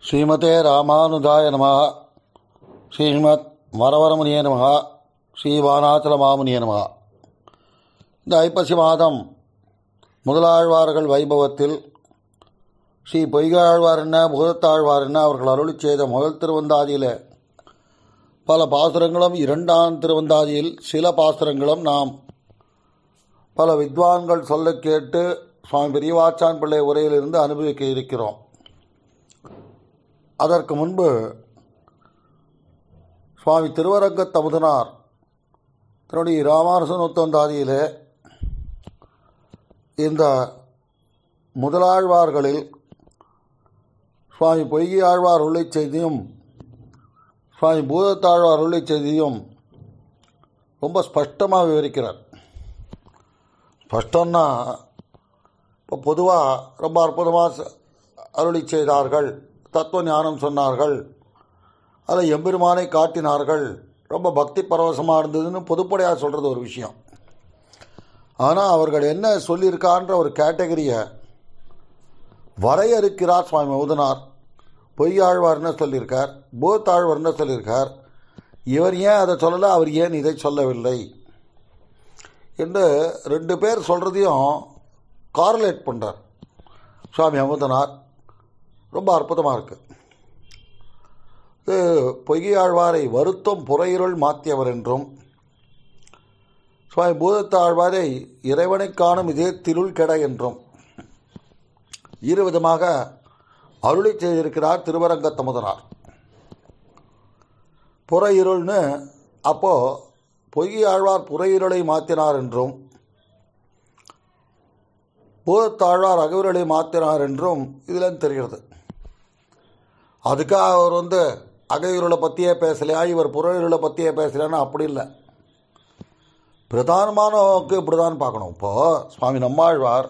ஸ்ரீமதே ராமானுஜாய நம ஸ்ரீமத் வரவரமுனிய நம ஸ்ரீவானாச்சல மாமுனிய நம இந்த ஐப்பசி மாதம் முதலாழ்வார்கள் வைபவத்தில் ஸ்ரீ பொய்காழ்வார் என்ன முகத்தாழ்வார் என்ன அவர்கள் அருளி செய்த முதல் திருவந்தாதியில் பல பாசுரங்களும் இரண்டாம் திருவந்தாதியில் சில பாசுரங்களும் நாம் பல வித்வான்கள் சொல்ல கேட்டு சுவாமி பெரியவாச்சான் பிள்ளை உரையிலிருந்து அனுபவிக்க இருக்கிறோம் அதற்கு முன்பு சுவாமி திருவரங்க தமுதனார் தன்னுடைய ராமானுச நூத்தந்தாதியிலே இந்த முதலாழ்வார்களில் சுவாமி பொய்கி ஆழ்வார் உள்ளை செய்தியும் சுவாமி பூதத்தாழ்வார் உள்ளை செய்தியும் ரொம்ப ஸ்பஷ்டமாக விவரிக்கிறார் ஸ்பஷ்டம்னா இப்போ பொதுவாக ரொம்ப அற்புதமாக அருளி செய்தார்கள் தத்துவ ஞானம் சொன்னார்கள் அதில் எம்பெருமானை காட்டினார்கள் ரொம்ப பக்தி பரவசமாக இருந்ததுன்னு பொதுப்படையாக சொல்கிறது ஒரு விஷயம் ஆனால் அவர்கள் என்ன சொல்லியிருக்கான்ற ஒரு கேட்டகரியை வரையறுக்கிறார் சுவாமி மௌதனார் பொய்யாழ்வார் என்ன சொல்லியிருக்கார் பூத்தாழ்வார் என்ன சொல்லியிருக்கார் இவர் ஏன் அதை சொல்லலை அவர் ஏன் இதை சொல்லவில்லை என்று ரெண்டு பேர் சொல்கிறதையும் கார்லேட் பண்ணுறார் சுவாமி அமுதனார் ரொம்ப அற்புதமாக இருக்கு இது பொய்யாழ்வாரை வருத்தம் புறையிருள் மாற்றியவர் என்றும் சுவாமி பூதத்தாழ்வாரை இறைவனை காணும் இதே திருள் கெட என்றும் இரு விதமாக அருளி செய்திருக்கிறார் திருவரங்கத்தமுதனார் புற இருள்னு அப்போ பொய்யாழ்வார் புற இருளை மாற்றினார் என்றும் பூதத்தாழ்வார் அகவிரலை மாற்றினார் என்றும் இதில் தெரிகிறது அதுக்காக அவர் வந்து அகையுருளை பற்றியே பேசலையா இவர் புற இருளை பற்றியே பேசலையான்னு அப்படி இல்லை பிரதானமான நோக்கு இப்படி தான் பார்க்கணும் இப்போது சுவாமி நம்மாழ்வார்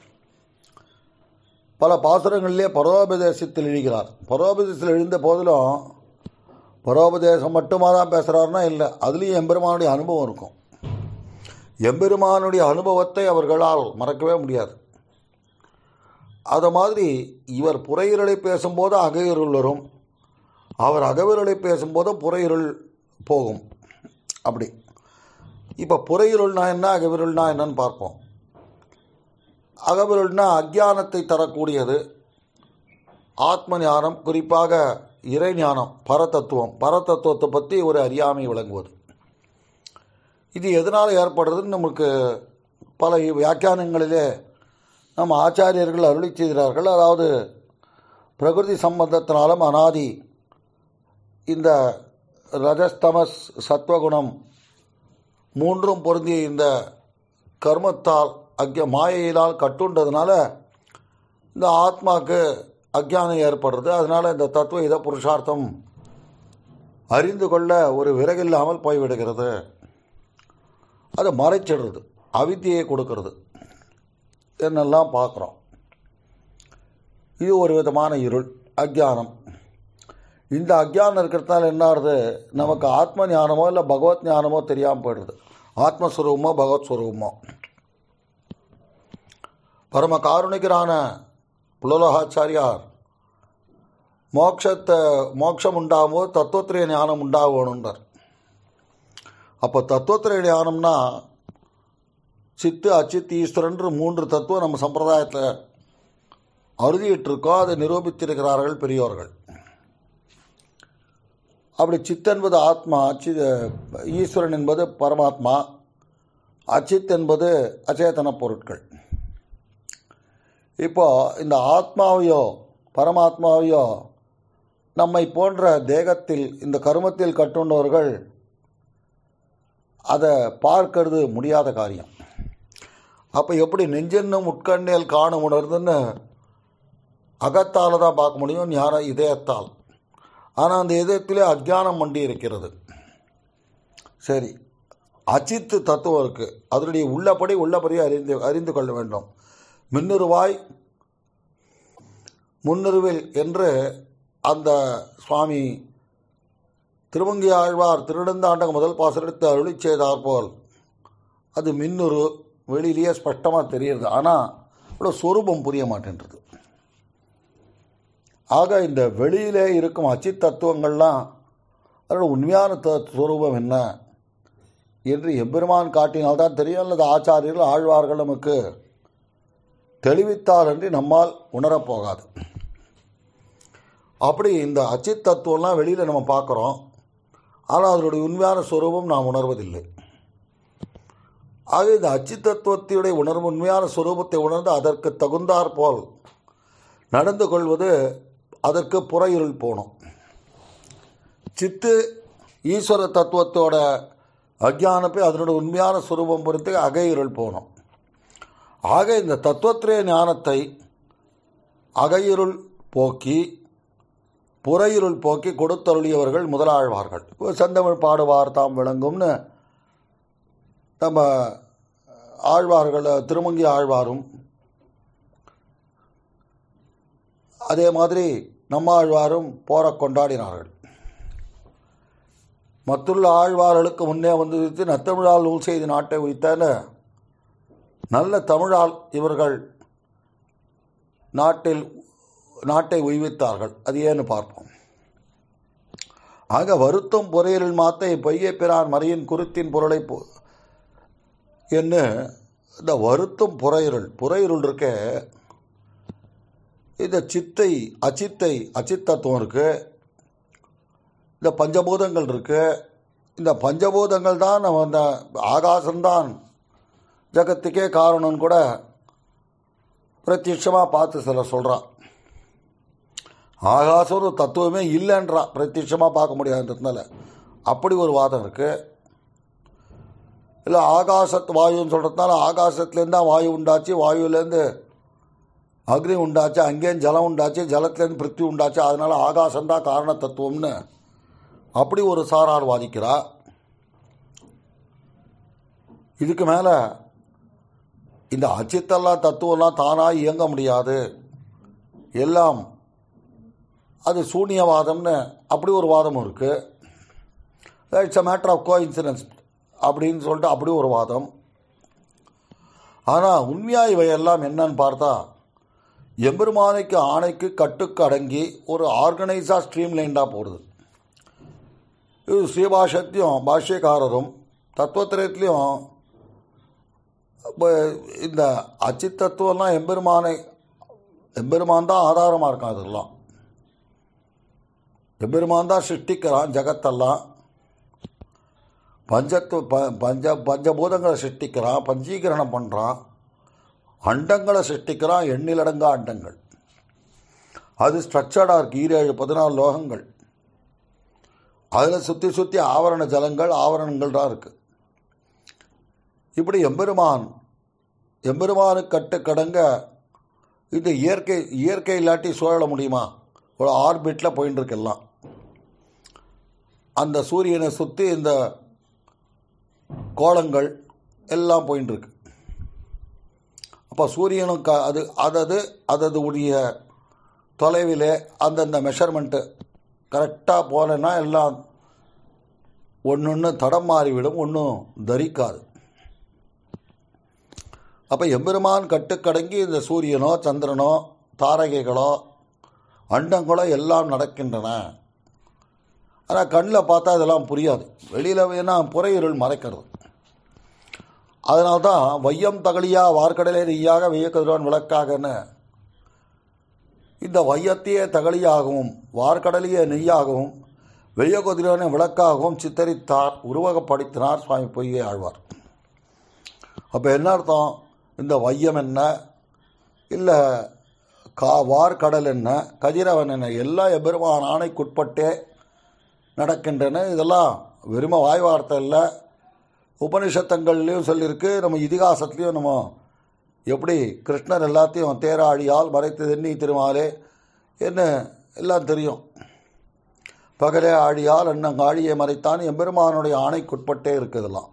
பல பாசுரங்களிலே பரோபதேசத்தில் எழுகிறார் பரோபதேசத்தில் எழுந்த போதிலும் பரோபதேசம் மட்டுமா தான் பேசுகிறாருன்னா இல்லை அதுலேயும் எம்பெருமானுடைய அனுபவம் இருக்கும் எம்பெருமானுடைய அனுபவத்தை அவர்களால் மறக்கவே முடியாது அது மாதிரி இவர் புறையிருளை பேசும்போது அகையிருள் வரும் அவர் அகவிரலை பேசும்போது புறையிருள் போகும் அப்படி இப்போ புறையிருள்னா என்ன அகவிருள்னா என்னன்னு பார்ப்போம் அகவிருள்னா அஜானத்தை தரக்கூடியது ஆத்ம ஞானம் குறிப்பாக இறை ஞானம் பரதத்துவம் பரதத்துவத்தை பற்றி ஒரு அறியாமை விளங்குவது இது எதனால் ஏற்படுறதுன்னு நமக்கு பல வியாக்கியானங்களிலே நம்ம ஆச்சாரியர்கள் அருளி செய்கிறார்கள் அதாவது பிரகிருதி சம்பந்தத்தினாலும் அனாதி இந்த ரஜஸ்தமஸ் சத்வகுணம் மூன்றும் பொருந்திய இந்த கர்மத்தால் அக்ய மாயையினால் கட்டுண்டதுனால இந்த ஆத்மாவுக்கு அக்ஞானம் ஏற்படுறது அதனால் இந்த தத்துவ இத புருஷார்த்தம் அறிந்து கொள்ள ஒரு விறகில்லாமல் போய்விடுகிறது அதை மறைச்சிடுறது அவித்தியை கொடுக்கறது என்னெல்லாம் பார்க்குறோம் இது ஒரு விதமான இருள் அக்ஞானம் இந்த அக்ஞானம் இருக்கிறதுனால என்ன ஆகுது நமக்கு ஆத்ம ஞானமோ இல்லை பகவத் ஞானமோ தெரியாமல் போயிடுது ஆத்மஸ்வரூபமோ பகவத் ஸ்வரூபமோ பரம காருணிகரான புலலோகாச்சாரியார் மோட்சத்தை மோட்சம் உண்டாகுமோ தத்துவத்திரிய ஞானம் உண்டாகணுன்றார் அப்போ தத்துவத்திரிய ஞானம்னா சித்து அச்சித் ஈஸ்வரன்ற மூன்று தத்துவம் நம்ம சம்பிரதாயத்தில் அறுதியிட்டிருக்கோம் அதை நிரூபித்திருக்கிறார்கள் பெரியோர்கள் அப்படி சித் என்பது ஆத்மா அச்சி ஈஸ்வரன் என்பது பரமாத்மா அச்சித் என்பது அச்சேதன பொருட்கள் இப்போ இந்த ஆத்மாவையோ பரமாத்மாவையோ நம்மை போன்ற தேகத்தில் இந்த கருமத்தில் கட்டுண்டவர்கள் அதை பார்க்கறது முடியாத காரியம் அப்போ எப்படி நெஞ்சென்னும் உட்கண்ணேல் காண உணர்ந்துன்னு அகத்தால் தான் பார்க்க முடியும் ஞான இதயத்தால் ஆனால் அந்த இதயத்திலே அஜானம் மண்டி இருக்கிறது சரி அச்சித்து தத்துவம் இருக்குது அதனுடைய உள்ளபடி உள்ளபடி அறிந்து அறிந்து கொள்ள வேண்டும் மின்னுருவாய் முன்னிறுவில் என்று அந்த சுவாமி திருவங்கி ஆழ்வார் திருநெந்தாண்டக முதல் பாசனத்தை அருளி செய்தார் போல் அது மின்னுரு வெளியிலேயே ஸ்பஷ்டமாக தெரியுது ஆனால் அவ்வளோ சொரூபம் புரிய மாட்டேன்றது ஆக இந்த வெளியிலே இருக்கும் அச்சித் தத்துவங்கள்லாம் அதோட உண்மையான த சுரூபம் என்ன என்று எம்பெருமான் காட்டினால்தான் தெரியும் அல்லது ஆச்சாரியர்கள் ஆழ்வார்கள் நமக்கு தெளிவித்தார் என்று நம்மால் உணரப்போகாது அப்படி இந்த அச்சித் தத்துவம்லாம் வெளியில் நம்ம பார்க்குறோம் ஆனால் அதனுடைய உண்மையான சுரூபம் நாம் உணர்வதில்லை ஆக இந்த அச்சித் தத்துவத்தினுடைய உணர்வு உண்மையான சுரூபத்தை உணர்ந்து அதற்கு தகுந்தாற் போல் நடந்து கொள்வது அதற்கு புற இருள் போகணும் சித்து ஈஸ்வர தத்துவத்தோட அஜானப்பை அதனோட உண்மையான சுரூபம் பொறுத்து அகை இருள் போகணும் ஆக இந்த தத்துவத்திரய ஞானத்தை அகையிருள் போக்கி புறையிருள் போக்கி கொடுத்தருளியவர்கள் முதலாழ்வார்கள் இப்போ செந்தமிழ் பாடுவார் தாம் விளங்கும்னு நம்ம ஆழ்வார்கள் திருமங்கி ஆழ்வாரும் அதே மாதிரி நம்ம ஆழ்வாரும் போற கொண்டாடினார்கள் மற்றுள்ள ஆழ்வார்களுக்கு முன்னே வந்து வித்து நத்தமிழால் நூல் செய்து நாட்டை உய்த்தன நல்ல தமிழால் இவர்கள் நாட்டில் நாட்டை உய்வித்தார்கள் அது ஏன்னு பார்ப்போம் ஆக வருத்தம் பொறையலில் மாத்த பொய்யை பிறான் மறையின் குருத்தின் பொருளை பொ- என்ன இந்த வருத்தம் புறையிருள் புறையிருள் இருக்க இந்த சித்தை அச்சித்தை அச்சித்தத்துவம் இருக்கு இந்த பஞ்சபூதங்கள் இருக்கு இந்த பஞ்சபூதங்கள் தான் நம்ம அந்த ஆகாசம்தான் ஜகத்துக்கே காரணம்னு கூட பிரத்யட்சமாக பார்த்து சிலர் சொல்கிறான் ஆகாசம் ஒரு தத்துவமே இல்லைன்றா பிரத்யட்சமாக பார்க்க முடியாதுன்றதுனால அப்படி ஒரு வாதம் இருக்குது இல்லை ஆகாசத்து வாயுன்னு சொல்கிறதுனால ஆகாசத்துலேருந்து தான் வாயு உண்டாச்சு வாயுலேருந்து அக்னி உண்டாச்சு அங்கேயும் ஜலம் உண்டாச்சு ஜலத்துலேருந்து பிருத்தி உண்டாச்சு அதனால ஆகாசம்தான் காரண தத்துவம்னு அப்படி ஒரு சாரார் வாதிக்கிறா இதுக்கு மேலே இந்த அச்சித்தெல்லாம் தத்துவம்லாம் தானாக இயங்க முடியாது எல்லாம் அது சூனியவாதம்னு அப்படி ஒரு வாதமும் இருக்குது it's a matter of coincidence அப்படின்னு சொல்லிட்டு அப்படி ஒரு வாதம் ஆனால் உண்மையாக இவை எல்லாம் என்னன்னு பார்த்தா எம்பெருமானைக்கு ஆணைக்கு கட்டுக்கு அடங்கி ஒரு ஆர்கனைஸாக ஸ்ட்ரீம் லைண்டாக போடுது இது ஸ்ரீபாஷத்தையும் பாஷ்யக்காரரும் தத்துவத்திரத்துலேயும் இந்த அச்சித் தத்துவம்லாம் எம்பெருமானை எம்பெருமான் தான் ஆதாரமாக இருக்கான் அதெல்லாம் எம்பெருமான் தான் சிருஷ்டிக்கிறான் ஜகத்தெல்லாம் பஞ்சத்து ப பஞ்ச பஞ்சபூதங்களை சிருஷ்டிக்கிறான் பஞ்சீகரணம் பண்ணுறான் அண்டங்களை சிருஷ்டிக்கிறான் எண்ணிலடங்கா அண்டங்கள் அது ஸ்ட்ரக்சர்டாக இருக்கு ஈரேழு பதினாலு லோகங்கள் அதில் சுற்றி சுற்றி ஆவரண ஜலங்கள் ஆவரணங்கள் தான் இருக்குது இப்படி எம்பெருமான் எம்பெருமானுக்கு கட்டு கடங்க இது இயற்கை இயற்கை இல்லாட்டி சூழல முடியுமா ஒரு ஆர்பிட்டில் போயின்னு இருக்கு எல்லாம் அந்த சூரியனை சுற்றி இந்த கோலங்கள் எல்லாம் போயின்னு இருக்கு அப்போ சூரியனும் க அது அதது அதது உடைய தொலைவில் அந்தந்த மெஷர்மெண்ட்டு கரெக்டாக போனேன்னா எல்லாம் ஒன்று ஒன்று தடம் மாறிவிடும் ஒன்றும் தரிக்காது அப்போ எம்பெருமான் கட்டுக்கடங்கி இந்த சூரியனோ சந்திரனோ தாரகைகளோ அண்டங்களோ எல்லாம் நடக்கின்றன ஆனால் கண்ணில் பார்த்தா இதெல்லாம் புரியாது வெளியில் வேணா புறையிருள் மறைக்கிறது அதனால தான் வையம் தகலியா வார்க்கடலே நெய்யாக வெய்யக்கதிரான் விளக்காகன்னு இந்த வையத்தையே தகலியாகவும் வார்க்கடலையே நெய்யாகவும் வெய்யக்கதிரான விளக்காகவும் சித்தரித்தார் உருவகப்படுத்தினார் சுவாமி பொய்யே ஆழ்வார் அப்போ என்ன அர்த்தம் இந்த வையம் என்ன இல்லை கா வார்கடல் என்ன கதிரவன் என்ன எல்லாம் எபெருமான் ஆணைக்குட்பட்டே நடக்கின்றன இதெல்லாம் வெறும வாய் வார்த்தை இல்லை உபனிஷத்தங்கள்லேயும் சொல்லியிருக்கு நம்ம இதிகாசத்துலேயும் நம்ம எப்படி கிருஷ்ணர் எல்லாத்தையும் தேராழியால் மறைத்து தென்னி திருமாலே என்ன எல்லாம் தெரியும் பகலே ஆழியால் அண்ணங்க ஆழியை மறைத்தான் எம்பெருமானுடைய ஆணைக்குட்பட்டே இருக்குதெல்லாம்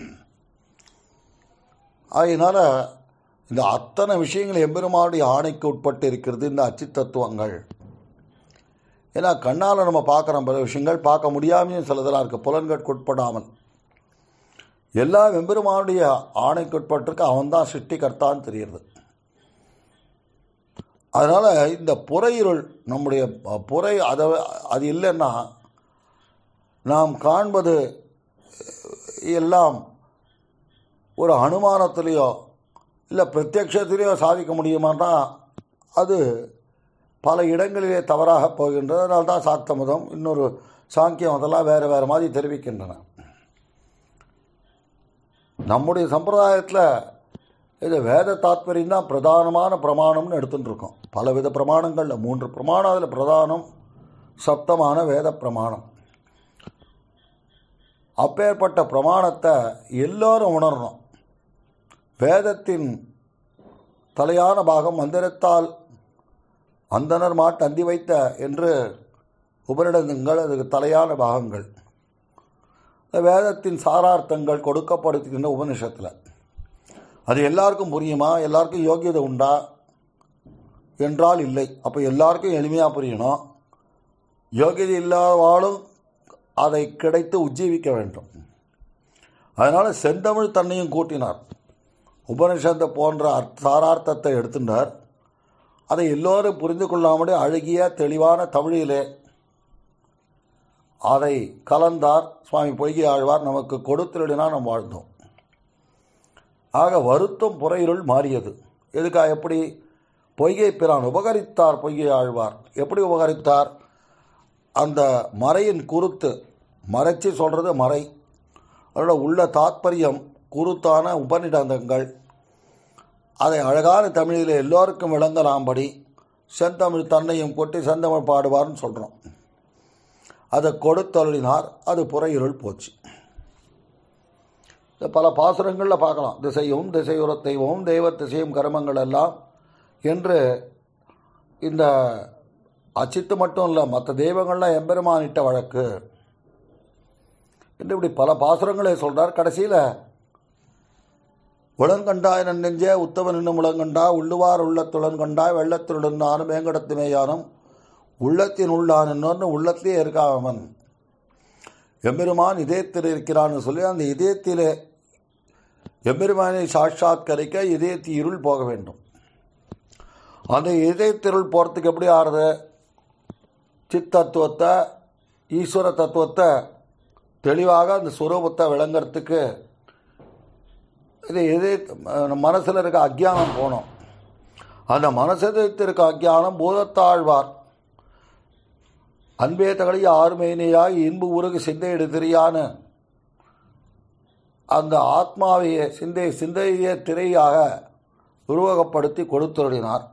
அதனால இந்த அத்தனை விஷயங்கள் எம்பெருமானுடைய ஆணைக்கு உட்பட்டு இருக்கிறது இந்த அச்சு தத்துவங்கள் ஏன்னா கண்ணால் நம்ம பார்க்குறோம் பல விஷயங்கள் பார்க்க முடியாமையும் சிலதெல்லாம் இருக்குது புலன்களுக்கு உட்படாமல் எல்லாம் எம்பெருமானுடைய ஆணைக்கு உட்பட்டிருக்கு அவன் தான் சிருஷ்டிகர்த்தான்னு தெரியுது அதனால் இந்த புறையிருள் நம்முடைய புறை அதை அது இல்லைன்னா நாம் காண்பது எல்லாம் ஒரு அனுமானத்திலேயோ இல்லை பிரத்யக்ஷத்திலேயோ சாதிக்க முடியுமான்னா அது பல இடங்களிலே தவறாக போகின்றது அதனால தான் சாக்த மதம் இன்னொரு சாங்கியம் அதெல்லாம் வேறு வேறு மாதிரி தெரிவிக்கின்றன நம்முடைய சம்பிரதாயத்தில் இது வேத தாத்பரியம் தான் பிரதானமான பிரமாணம்னு எடுத்துட்டு இருக்கோம் பலவித பிரமாணங்களில் மூன்று பிரமாணம் அதில் பிரதானம் சப்தமான வேத பிரமாணம் அப்பேற்பட்ட பிரமாணத்தை எல்லோரும் உணரணும் வேதத்தின் தலையான பாகம் மந்திரத்தால் அந்தனர் மாட்டு அந்தி வைத்த என்று உபரிடங்கள் அதுக்கு தலையான பாகங்கள் வேதத்தின் சாரார்த்தங்கள் கொடுக்கப்படுகின்ற உபனிஷத்தில் அது எல்லாருக்கும் புரியுமா எல்லாருக்கும் யோகியதை உண்டா என்றால் இல்லை அப்போ எல்லாருக்கும் எளிமையாக புரியணும் யோகியதை இல்லாதவாளும் அதை கிடைத்து உஜ்ஜீவிக்க வேண்டும் அதனால் செந்தமிழ் தன்னையும் கூட்டினார் உபனிஷத்தை போன்ற சாரார்த்தத்தை எடுத்துட்டார் அதை எல்லோரும் புரிந்து கொள்ளாமலே அழகிய தெளிவான தமிழிலே அதை கலந்தார் சுவாமி பொய்கை ஆழ்வார் நமக்கு கொடுத்திருடினா நாம் வாழ்ந்தோம் ஆக வருத்தம் புறையிருள் மாறியது எதுக்கா எப்படி பொய்கை பிரான் உபகரித்தார் பொய்கை ஆழ்வார் எப்படி உபகரித்தார் அந்த மறையின் குருத்து மறைச்சி சொல்கிறது மறை அதோட உள்ள தாத்பரியம் குருத்தான உபநிடந்தங்கள் அதை அழகான தமிழில் எல்லோருக்கும் விளங்கலாம்படி செந்தமிழ் தன்னையும் கொட்டி செந்தமிழ் பாடுவார்னு சொல்கிறோம் அதை கொடுத்தருளினார் அது புறையிருள் போச்சு பல பாசுரங்களில் பார்க்கலாம் திசையும் திசையுற தெய்வமும் தெய்வ திசையும் கர்மங்கள் எல்லாம் என்று இந்த அச்சித்து மட்டும் இல்லை மற்ற தெய்வங்கள்லாம் எம்பெருமானிட்ட வழக்கு என்று இப்படி பல பாசுரங்களை சொல்கிறார் கடைசியில் உளங்கண்டாய் நெஞ்சே உத்தவன் என்னும் உளங்கண்டா உள்ளுவார் உள்ளத்துடன் கண்டாய் வெள்ளத்துடன் நானும் மேங்கடத்து மேயானும் உள்ளத்தின் உள்ளான் இன்னொன்று உள்ளத்திலே இருக்காமன் எம்பெருமான் இதயத்தில் இருக்கிறான்னு சொல்லி அந்த இதயத்திலே எம்பெருமானை சாட்சாத்கரிக்க இதயத்தி இருள் போக வேண்டும் அந்த இதயத்திருள் போகிறதுக்கு எப்படி ஆறுது சித் தத்துவத்தை ஈஸ்வர தத்துவத்தை தெளிவாக அந்த சுரூபத்தை விளங்கிறதுக்கு இது எது மனசில் இருக்க அக்ஞானம் போனோம் அந்த மனசில் இருக்க அக்ஞானம் பூதத்தாழ்வார் அன்பே தகழி ஆறுமையினையாய் இன்பு உருகு சிந்தையிடு தெரியான்னு அந்த ஆத்மாவையே சிந்தை சிந்தையே திரையாக உருவகப்படுத்தி கொடுத்துருடினார்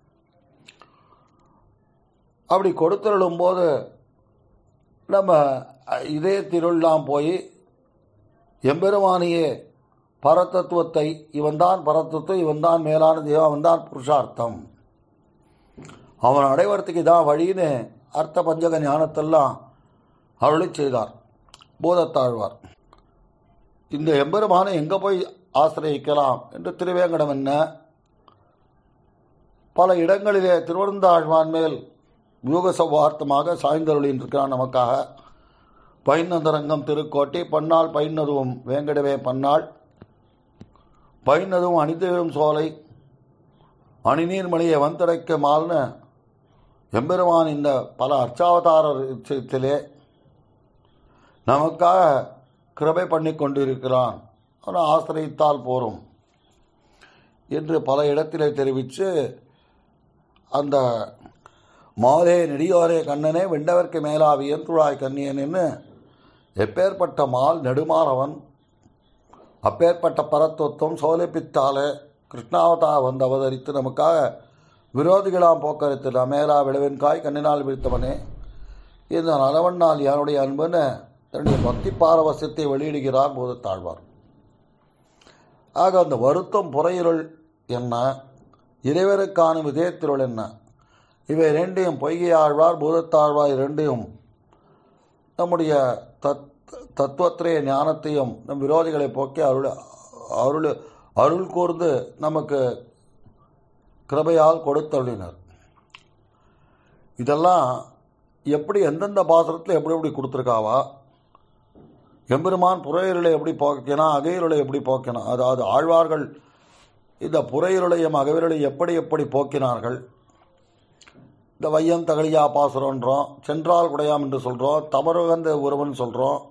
அப்படி கொடுத்துருளும் போது நம்ம இதயத்திருள்லாம் போய் எம்பெருமானியே பரதத்துவத்தை இவன்தான் பரதத்துவம் இவன்தான் மேலான தெய்வம் அவன்தான் புருஷார்த்தம் அவன் அடைவரத்துக்கு இதான் வழின்னு அர்த்த பஞ்சக ஞானத்தெல்லாம் அருளி செய்தார் போதத்தாழ்வார் இந்த எம்பெருமானை எங்கே போய் ஆசிரியக்கலாம் என்று திருவேங்கடம் என்ன பல இடங்களிலே திருவருந்தாழ்வான் மேல் யூக சௌவார்த்தமாக சாய்ந்தருளின் இருக்கிறான் நமக்காக பைநந்தரங்கம் திருக்கோட்டி பன்னாள் பைநதுவும் வேங்கடவே பன்னாள் பைநதுவும் அணிந்திடும் சோலை அணிநீர்மணியை வந்தடைக்க மால்னு எம்பெருமான் இந்த பல அர்ச்சாவதாரத்திலே நமக்காக கிருபை பண்ணி கொண்டிருக்கிறான் அவனை ஆசிரியத்தால் போரும் என்று பல இடத்திலே தெரிவித்து அந்த மாலே நெடியோரே கண்ணனே வெண்டவர்க்கு மேலாவியன் துழாய் கண்ணியன்னு எப்பேற்பட்ட மால் நெடுமாறவன் அப்பேற்பட்ட பரத்துவத்துவம் சோலைப்பித்தாலே கிருஷ்ணாவதா வந்து அவதரித்து நமக்காக விரோதிகளாம் போக்கரித்து மேலா விளைவென்காய் கண்ணினால் வீழ்த்தவனே இந்த நலவண்ணால் யாருடைய அன்புன்னு தன்னுடைய பக்தி பாரவசியத்தை வெளியிடுகிறார் பூதத்தாழ்வார் ஆக அந்த வருத்தம் புறையிருள் என்ன இறைவருக்கான விதயத்திருள் என்ன இவை ரெண்டையும் பொய்கை ஆழ்வார் பூதத்தாழ்வார் இரண்டையும் நம்முடைய தத் தத்துவத்திரைய ஞானத்தையும் நம் விரோதிகளை போக்கி அருள் அருள் அருள் கூர்ந்து நமக்கு கிருபையால் கொடுத்தருளினர் இதெல்லாம் எப்படி எந்தெந்த பாசுரத்தில் எப்படி எப்படி கொடுத்துருக்காவா எம்பெருமான் புறையிருளை எப்படி போக்கினான் அகையிருளை எப்படி போக்கினான் அதாவது ஆழ்வார்கள் இந்த புறையிருளையும் அகவிரலை எப்படி எப்படி போக்கினார்கள் இந்த வையம் தகலியா பாசுரன்றோம் சென்றால் குடையாம் என்று சொல்கிறோம் தமருகந்த உறவன் சொல்கிறோம்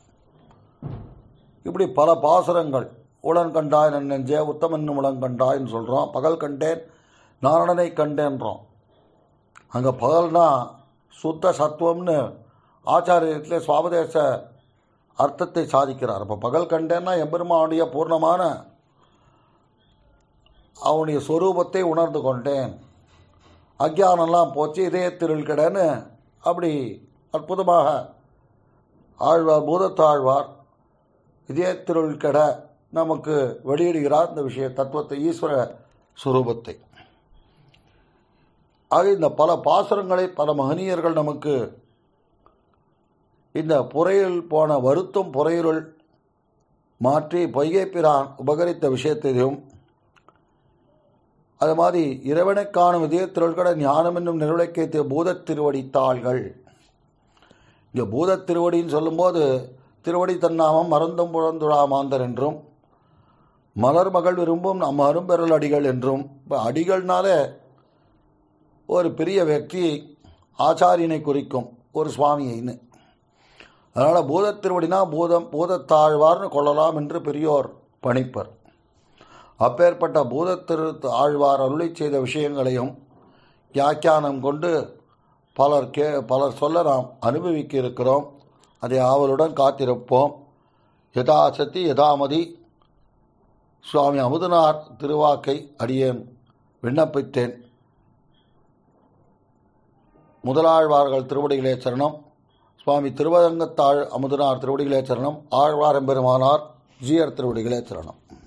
இப்படி பல பாசுரங்கள் உடன் கண்டாய் நன் நெஞ்சே உத்தமன் உடன் கண்டாய்ன்னு சொல்கிறோம் பகல் கண்டேன் நாரணனை கண்டேன்றோம் அங்கே பகல்னா சுத்த சத்துவம்னு ஆச்சாரியத்தில் சுவாபதேச அர்த்தத்தை சாதிக்கிறார் இப்போ பகல் கண்டேன்னா எம்பெருமானுடைய பூர்ணமான அவனுடைய சொரூபத்தை உணர்ந்து கொண்டேன் அக்ஞானம்லாம் போச்சு இதே திருள்கடன்னு அப்படி அற்புதமாக ஆழ்வார் பூதத்தாழ்வார் இதே திருள்கட நமக்கு வெளியிடுகிறார் இந்த விஷய தத்துவத்தை ஈஸ்வர சுரூபத்தை ஆக இந்த பல பாசுரங்களை பல மகனியர்கள் நமக்கு இந்த புறையில் போன வருத்தும் புறையுள் மாற்றி பொய்கை பிரான் உபகரித்த விஷயத்தையும் அது மாதிரி இறைவனை காணும் இதய திருள்கட ஞானம் என்னும் நிறுவனக்கேத்திய பூதத் திருவடித்தாள்கள் இங்கே பூதத் திருவடின்னு சொல்லும்போது திருவடி தன்னாமம் மறந்தும் புறந்துழா மாந்தர் என்றும் மலர் மகள் விரும்பும் நம் அரும்பெறல் அடிகள் என்றும் இப்போ அடிகள்னாலே ஒரு பெரிய వ్యక్తి ஆச்சாரியனை குறிக்கும் ஒரு சுவாமியைன்னு அதனால் பூதத் திருவடினா பூதம் பூதத்தாழ்வார்னு கொள்ளலாம் என்று பெரியோர் பணிப்பர் அப்பேற்பட்ட பூதத்திரு ஆழ்வார் அருளை செய்த விஷயங்களையும் வியாக்கியானம் கொண்டு பலர் கே பலர் சொல்ல நாம் அனுபவிக்க இருக்கிறோம் அதை ஆவலுடன் காத்திருப்போம் யதாசக்தி யதாமதி சுவாமி அமுதனார் திருவாக்கை அடியேன் விண்ணப்பித்தேன் முதலாழ்வார்கள் திருவடிகளே சரணம் சுவாமி திருவரங்கத்தாழ் அமுதனார் திருவடிகளே சரணம் ஆழ்வார் எம்பெருமானார் ஜீயர் திருவடிகளே சரணம்